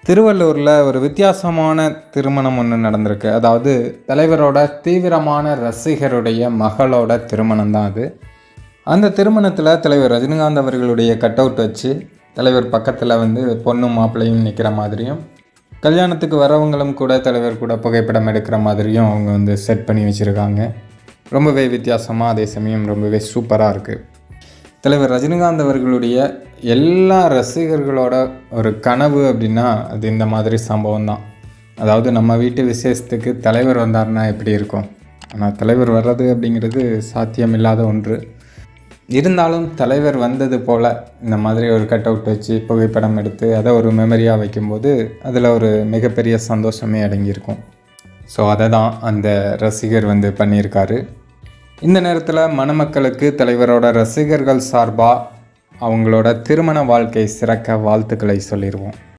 திருவள்ளூரில் ஒரு வித்தியாசமான திருமணம் ஒன்று நடந்திருக்கு அதாவது தலைவரோட தீவிரமான ரசிகருடைய மகளோட திருமணம் தான் அது அந்த திருமணத்தில் தலைவர் ரஜினிகாந்த் அவர்களுடைய கட் அவுட் வச்சு தலைவர் பக்கத்தில் வந்து பொண்ணும் மாப்பிள்ளையும் நிற்கிற மாதிரியும் கல்யாணத்துக்கு வரவங்களும் கூட தலைவர் கூட புகைப்படம் எடுக்கிற மாதிரியும் அவங்க வந்து செட் பண்ணி வச்சுருக்காங்க ரொம்பவே வித்தியாசமாக அதே சமயம் ரொம்பவே சூப்பராக இருக்குது தலைவர் ரஜினிகாந்த் அவர்களுடைய எல்லா ரசிகர்களோட ஒரு கனவு அப்படின்னா அது இந்த மாதிரி சம்பவம் தான் அதாவது நம்ம வீட்டு விசேஷத்துக்கு தலைவர் வந்தார்னா எப்படி இருக்கும் ஆனால் தலைவர் வர்றது அப்படிங்கிறது சாத்தியமில்லாத ஒன்று இருந்தாலும் தலைவர் வந்தது போல் இந்த மாதிரி ஒரு கட் அவுட் வச்சு புகைப்படம் எடுத்து அதை ஒரு மெமரியாக வைக்கும்போது அதில் ஒரு மிகப்பெரிய சந்தோஷமே அடங்கியிருக்கும் ஸோ அதை தான் அந்த ரசிகர் வந்து பண்ணியிருக்காரு இந்த நேரத்தில் மணமக்களுக்கு தலைவரோட ரசிகர்கள் சார்பாக அவங்களோட திருமண வாழ்க்கை சிறக்க வாழ்த்துக்களை சொல்லிடுவோம்